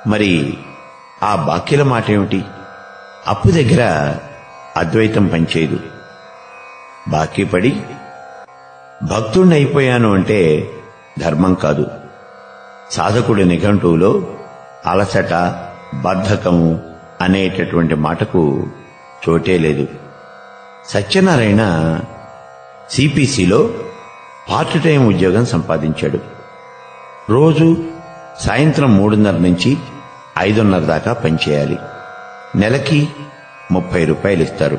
మరి ఆ బాక్యుల మాట ఏమిటి అప్పు దగ్గర అద్వైతం పనిచేయదు బాకీ పడి భక్తుణ్ణి అయిపోయాను అంటే ధర్మం కాదు సాధకుడి నిఘంటువులో అలసట బద్ధకము అనేటటువంటి మాటకు చోటే లేదు సత్యనారాయణ సిపిసిలో పార్ట్ టైం ఉద్యోగం సంపాదించాడు రోజు సాయంత్రం మూడున్నర నుంచి ఐదున్నర దాకా పనిచేయాలి నెలకి ముప్పై రూపాయలు ఇస్తారు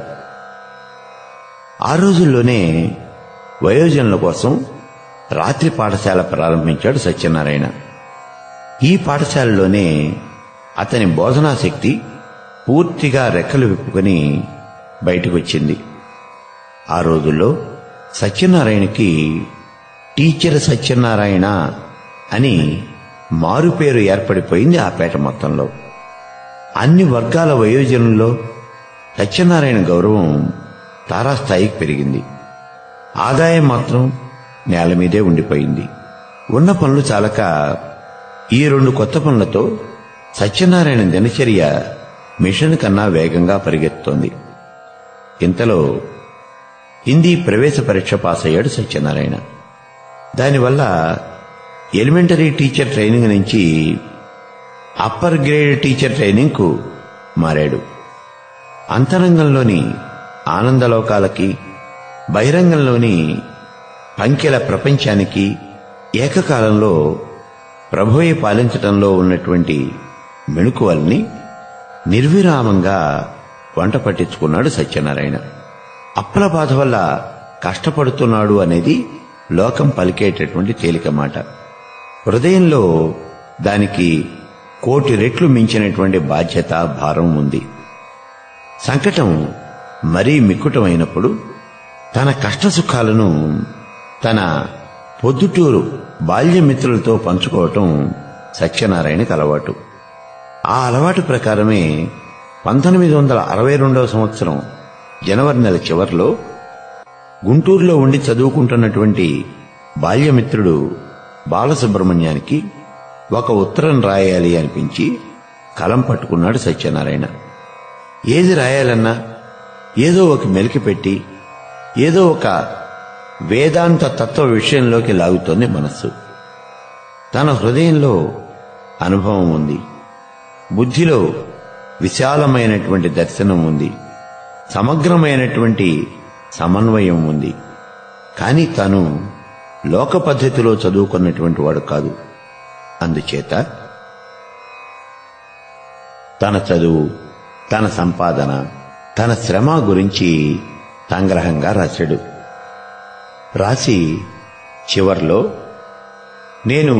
ఆ రోజుల్లోనే వయోజనుల కోసం రాత్రి పాఠశాల ప్రారంభించాడు సత్యనారాయణ ఈ పాఠశాలలోనే అతని బోధనా శక్తి పూర్తిగా రెక్కలు విప్పుకొని బయటకు వచ్చింది ఆ రోజుల్లో సత్యనారాయణకి టీచర్ సత్యనారాయణ అని మారుపేరు ఏర్పడిపోయింది ఆ పేట మొత్తంలో అన్ని వర్గాల వయోజనుల్లో సత్యనారాయణ గౌరవం తారాస్థాయికి పెరిగింది ఆదాయం మాత్రం నేల మీదే ఉండిపోయింది ఉన్న పనులు చాలక ఈ రెండు కొత్త పనులతో సత్యనారాయణ దినచర్య మిషన్ కన్నా వేగంగా పరిగెత్తుతోంది ఇంతలో హిందీ ప్రవేశ పరీక్ష పాస్ అయ్యాడు సత్యనారాయణ దానివల్ల ఎలిమెంటరీ టీచర్ ట్రైనింగ్ నుంచి అప్పర్ గ్రేడ్ టీచర్ ట్రైనింగ్కు మారాడు అంతరంగంలోని ఆనందలోకాలకి బహిరంగంలోని పంకెల ప్రపంచానికి ఏకకాలంలో ప్రభువే పాలించటంలో ఉన్నటువంటి మెణుకువల్ని నిర్విరామంగా వంట పట్టించుకున్నాడు సత్యనారాయణ అప్పల బాధ వల్ల కష్టపడుతున్నాడు అనేది లోకం పలికేటటువంటి తేలిక మాట హృదయంలో దానికి కోటి రెట్లు మించినటువంటి బాధ్యత భారం ఉంది సంకటం మరీ మిక్కుటమైనప్పుడు తన కష్ట సుఖాలను తన పొద్దుటూరు బాల్యమిత్రులతో పంచుకోవటం సత్యనారాయణకి అలవాటు ఆ అలవాటు ప్రకారమే పంతొమ్మిది వందల అరవై రెండవ సంవత్సరం జనవరి నెల చివరిలో గుంటూరులో ఉండి చదువుకుంటున్నటువంటి బాల్యమిత్రుడు బాలసుబ్రహ్మణ్యానికి ఒక ఉత్తరం రాయాలి అనిపించి కలం పట్టుకున్నాడు సత్యనారాయణ ఏది రాయాలన్నా ఏదో ఒక మెలికి పెట్టి ఏదో ఒక వేదాంత తత్వ విషయంలోకి లాగుతోంది మనస్సు తన హృదయంలో అనుభవం ఉంది బుద్ధిలో విశాలమైనటువంటి దర్శనం ఉంది సమగ్రమైనటువంటి సమన్వయం ఉంది కానీ తాను లోక పద్ధతిలో చదువుకున్నటువంటి వాడు కాదు అందుచేత తన చదువు తన సంపాదన తన శ్రమ గురించి సంగ్రహంగా రాశాడు రాసి చివర్లో నేను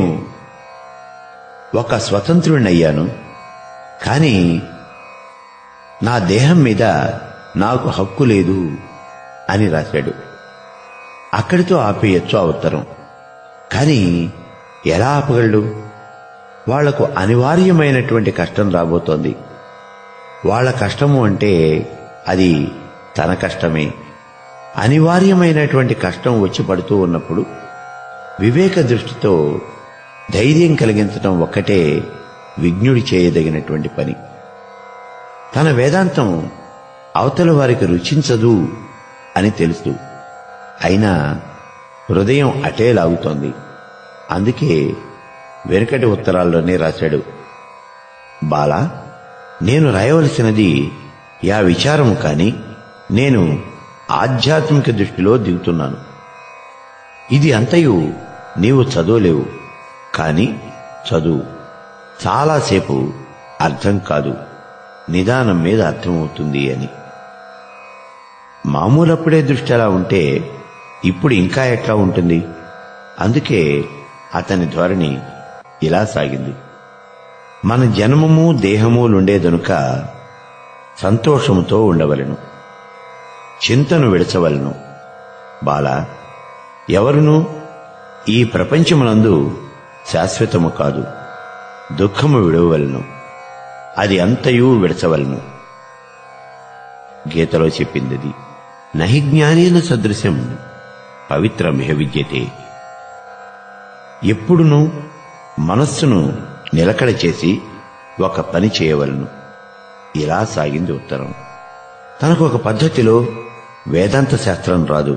ఒక స్వతంత్రుడినయ్యాను కానీ నా దేహం మీద నాకు హక్కు లేదు అని రాశాడు అక్కడితో ఆపేయచ్చు ఆ ఉత్తరం కానీ ఎలా ఆపగలడు వాళ్లకు అనివార్యమైనటువంటి కష్టం రాబోతోంది వాళ్ళ కష్టము అంటే అది తన కష్టమే అనివార్యమైనటువంటి కష్టం వచ్చి పడుతూ ఉన్నప్పుడు వివేక దృష్టితో ధైర్యం కలిగించటం ఒక్కటే విజ్ఞుడి చేయదగినటువంటి పని తన వేదాంతం అవతల వారికి రుచించదు అని తెలుసు అయినా హృదయం అటే లాగుతోంది అందుకే వెనుకటి ఉత్తరాల్లోనే రాశాడు బాలా నేను రాయవలసినది యా విచారము కాని నేను ఆధ్యాత్మిక దృష్టిలో దిగుతున్నాను ఇది అంతయు నీవు చదవలేవు కాని చదువు చాలాసేపు అర్థం కాదు నిదానం మీద అర్థమవుతుంది అని మామూలప్పుడే దృష్టి అలా ఉంటే ఇప్పుడు ఇంకా ఎట్లా ఉంటుంది అందుకే అతని ధోరణి ఇలా సాగింది మన జన్మము దేహములుండేదనుక సంతోషముతో ఉండవలను చింతను విడచవలను బాల ఎవరునూ ఈ ప్రపంచమునందు శాశ్వతము కాదు దుఃఖము విడవలను అది అంతయు విడచవలను గీతలో చెప్పింది నహి జ్ఞానేన సదృశం పవిత్రమిహ విద్యతే ఎప్పుడునూ మనస్సును నిలకడ చేసి ఒక పని చేయవలను ఇలా సాగింది ఉత్తరం తనకు ఒక పద్ధతిలో వేదాంత శాస్త్రం రాదు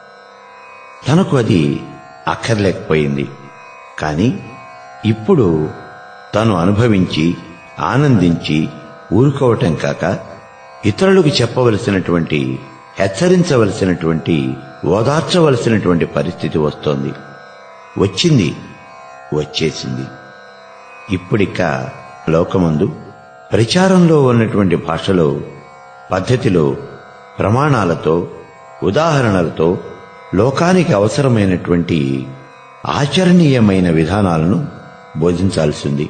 తనకు అది అక్కర్లేకపోయింది కానీ ఇప్పుడు తను అనుభవించి ఆనందించి ఊరుకోవటం కాక ఇతరులకు చెప్పవలసినటువంటి హెచ్చరించవలసినటువంటి ఓదార్చవలసినటువంటి పరిస్థితి వస్తోంది వచ్చింది వచ్చేసింది ఇప్పుడిక లోకమందు ప్రచారంలో ఉన్నటువంటి భాషలో పద్ధతిలో ప్రమాణాలతో ఉదాహరణలతో లోకానికి అవసరమైనటువంటి ఆచరణీయమైన విధానాలను బోధించాల్సింది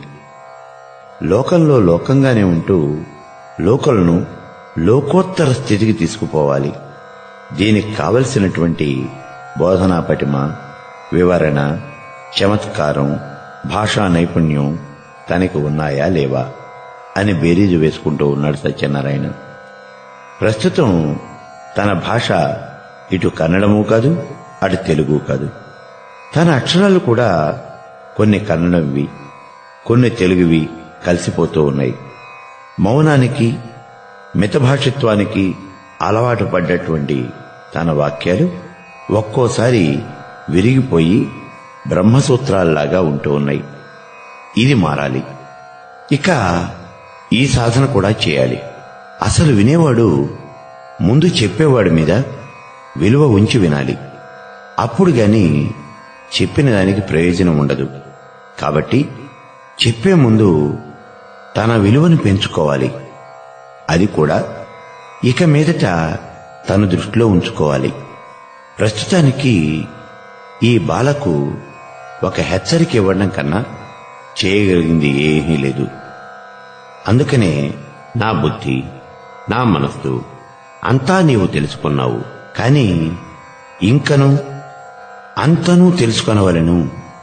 లోకంలో లోకంగానే ఉంటూ లోకలను లోకోత్తర స్థితికి తీసుకుపోవాలి దీనికి కావలసినటువంటి బోధనా పటిమ వివరణ చమత్కారం భాషా నైపుణ్యం తనకి ఉన్నాయా లేవా అని బేరీజు వేసుకుంటూ ఉన్నాడు సత్యనారాయణ ప్రస్తుతం తన భాష ఇటు కన్నడము కాదు అటు తెలుగు కాదు తన అక్షరాలు కూడా కొన్ని కన్నడంవి కొన్ని తెలుగువి కలిసిపోతూ ఉన్నాయి మౌనానికి మితభాషిత్వానికి అలవాటు పడ్డటువంటి తన వాక్యాలు ఒక్కోసారి విరిగిపోయి బ్రహ్మసూత్రాల్లాగా ఉంటూ ఉన్నాయి ఇది మారాలి ఇక ఈ సాధన కూడా చేయాలి అసలు వినేవాడు ముందు చెప్పేవాడి మీద విలువ ఉంచి వినాలి అప్పుడు గాని చెప్పిన దానికి ప్రయోజనం ఉండదు కాబట్టి చెప్పే ముందు తన విలువను పెంచుకోవాలి అది కూడా ఇక మీదట తన దృష్టిలో ఉంచుకోవాలి ప్రస్తుతానికి ఈ బాలకు ఒక హెచ్చరిక ఇవ్వడం కన్నా చేయగలిగింది ఏమీ లేదు అందుకనే నా బుద్ధి నా మనస్సు అంతా నీవు తెలుసుకున్నావు కానీ ఇంకను అంతనూ తెలుసుకొనవలను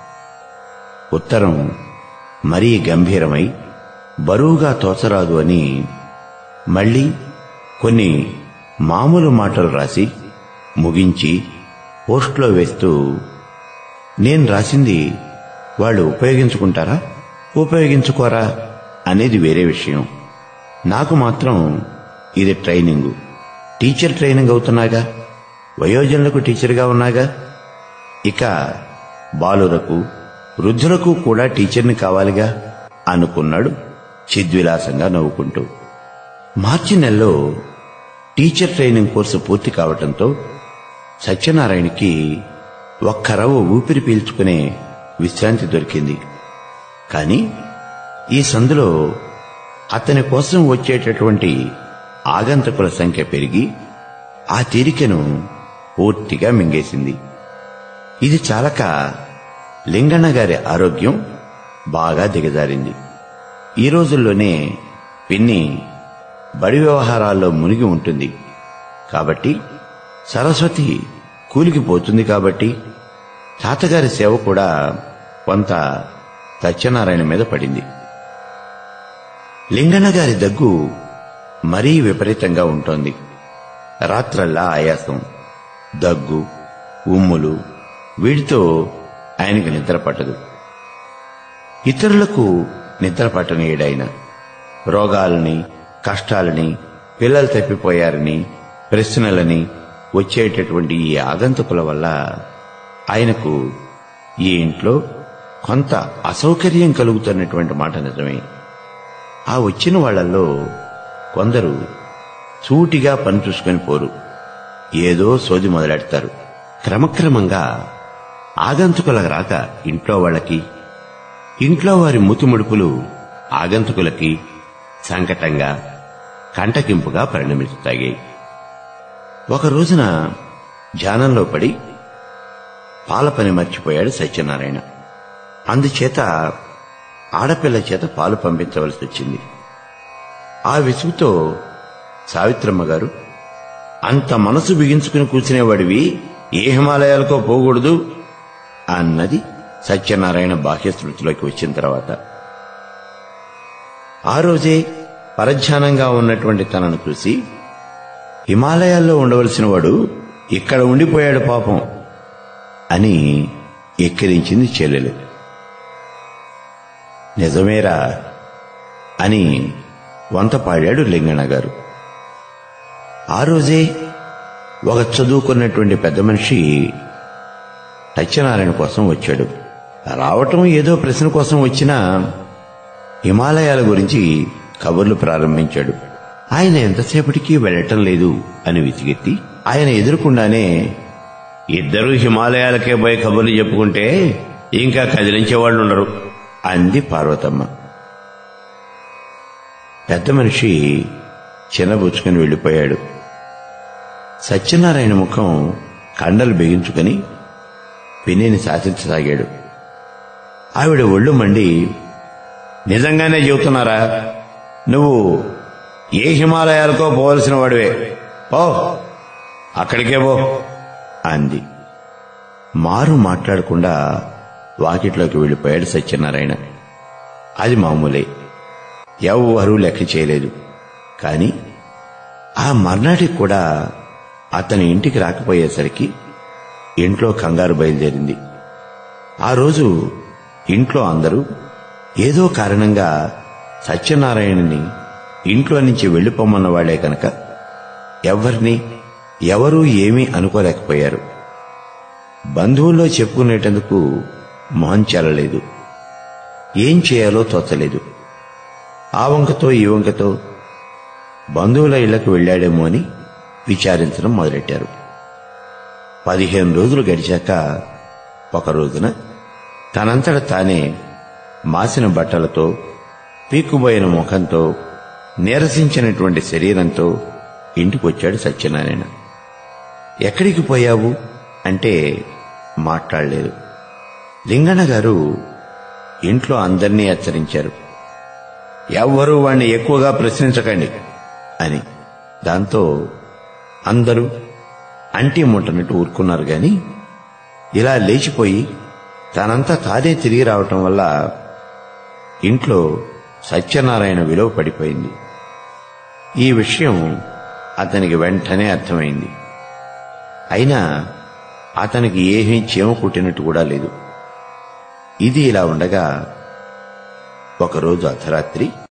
ఉత్తరం మరీ గంభీరమై బరువుగా తోచరాదు అని మళ్ళీ కొన్ని మామూలు మాటలు రాసి ముగించి పోస్ట్లో వేస్తూ నేను రాసింది వాళ్ళు ఉపయోగించుకుంటారా ఉపయోగించుకోరా అనేది వేరే విషయం నాకు మాత్రం ఇది ట్రైనింగు టీచర్ ట్రైనింగ్ అవుతున్నాగా వయోజనులకు టీచర్గా ఉన్నాగా ఇక బాలురకు వృద్ధులకు కూడా టీచర్ని కావాలిగా అనుకున్నాడు చిద్విలాసంగా నవ్వుకుంటూ మార్చి నెలలో టీచర్ ట్రైనింగ్ కోర్సు పూర్తి కావటంతో సత్యనారాయణకి ఒక్క రవ్వ ఊపిరి పీల్చుకునే విశ్రాంతి దొరికింది కానీ ఈ సందులో అతని కోసం వచ్చేటటువంటి ఆగంతకుల సంఖ్య పెరిగి ఆ తీరికను పూర్తిగా మింగేసింది ఇది చాలక లింగన్న గారి ఆరోగ్యం బాగా దిగజారింది ఈ రోజుల్లోనే పిన్ని బడి వ్యవహారాల్లో మునిగి ఉంటుంది కాబట్టి సరస్వతి కూలికి పోతుంది కాబట్టి తాతగారి సేవ కూడా కొంత సత్యనారాయణ మీద పడింది లింగన్న గారి దగ్గు మరీ విపరీతంగా ఉంటోంది రాత్రల్లా ఆయాసం దగ్గు ఉమ్ములు వీటితో ఆయనకి నిద్ర పట్టదు ఇతరులకు నిద్ర పట్టనీయడాయన రోగాలని కష్టాలని పిల్లలు తప్పిపోయారని ప్రశ్నలని వచ్చేటటువంటి ఈ ఆగంతుకుల వల్ల ఆయనకు ఈ ఇంట్లో కొంత అసౌకర్యం కలుగుతున్నటువంటి మాట నిజమే ఆ వచ్చిన వాళ్ళల్లో కొందరు సూటిగా పని చూసుకొని పోరు ఏదో సోది మొదలెడతారు క్రమక్రమంగా ఆగంతుకుల రాక ఇంట్లో వాళ్ళకి ఇంట్లో వారి మూతిముడుపులు ఆగంతుకులకి సంకటంగా కంటకింపుగా పరిణమిస్తాయి ఒక రోజున ధ్యానంలో పడి పాల పని మర్చిపోయాడు సత్యనారాయణ అందుచేత ఆడపిల్ల చేత పాలు పంపించవలసి వచ్చింది ఆ విసుగుతో సావిత్రమ్మ గారు అంత మనసు బిగించుకుని కూర్చునేవాడివి ఏ హిమాలయాలకో పోకూడదు అన్నది సత్యనారాయణ బాహ్య స్మృతిలోకి వచ్చిన తర్వాత ఆ రోజే పరధ్యానంగా ఉన్నటువంటి తనను చూసి హిమాలయాల్లో ఉండవలసిన వాడు ఇక్కడ ఉండిపోయాడు పాపం అని ఎక్కిరించింది చెల్లెలు నిజమేరా అని వంత పాడాడు లింగణ గారు ఆ రోజే ఒక చదువుకున్నటువంటి పెద్ద మనిషి సత్యనారాయణ కోసం వచ్చాడు రావటం ఏదో ప్రశ్న కోసం వచ్చినా హిమాలయాల గురించి కబుర్లు ప్రారంభించాడు ఆయన ఎంతసేపటికి వెళ్ళటం లేదు అని విసిగెత్తి ఆయన ఎదురుకుండానే ఇద్దరు హిమాలయాలకే పోయి కబుర్లు చెప్పుకుంటే ఇంకా కదిలించే వాళ్ళు ఉండరు అంది పార్వతమ్మ పెద్ద మనిషి చిన్నబుచ్చుకొని వెళ్ళిపోయాడు సత్యనారాయణ ముఖం కండలు బిగించుకొని పిన్నిని శాసించసాగాడు ఆవిడ ఒళ్ళు మండి నిజంగానే చెబుతున్నారా నువ్వు ఏ హిమాలయాలకో పోవలసిన వాడివే పో అక్కడికే పో అంది మారు మాట్లాడకుండా వాకిట్లోకి వెళ్ళిపోయాడు సత్యనారాయణ అది మామూలే ఎవ్వరూ లెక్క చేయలేదు కాని ఆ మర్నాటికి కూడా అతని ఇంటికి రాకపోయేసరికి ఇంట్లో కంగారు బయలుదేరింది ఆ రోజు ఇంట్లో అందరూ ఏదో కారణంగా సత్యనారాయణని ఇంట్లో నుంచి వెళ్ళిపోమన్న వాళ్లే కనుక ఎవరిని ఎవరూ ఏమీ అనుకోలేకపోయారు బంధువుల్లో చెప్పుకునేటందుకు మొహం చెల్లలేదు ఏం చేయాలో తోచలేదు ఆ వంకతో ఈ వంకతో బంధువుల ఇళ్లకు వెళ్ళాడేమో అని విచారించడం మొదలెట్టారు పదిహేను రోజులు గడిచాక ఒక రోజున తనంతట తానే మాసిన బట్టలతో పీక్కుపోయిన ముఖంతో నీరసించినటువంటి శరీరంతో ఇంటికొచ్చాడు సత్యనారాయణ ఎక్కడికి పోయావు అంటే మాట్లాడలేదు లింగన్న గారు ఇంట్లో అందర్నీ హెచ్చరించారు ఎవ్వరూ వాణ్ణి ఎక్కువగా ప్రశ్నించకండి అని దాంతో అందరూ అంటి ముట్టనట్టు ఊరుకున్నారు గాని ఇలా లేచిపోయి తనంతా తానే తిరిగి రావటం వల్ల ఇంట్లో సత్యనారాయణ విలువ పడిపోయింది ఈ విషయం అతనికి వెంటనే అర్థమైంది అయినా అతనికి ఏమీ చీమ కుట్టినట్టు కూడా లేదు ఇది ఇలా ఉండగా ఒకరోజు అర్ధరాత్రి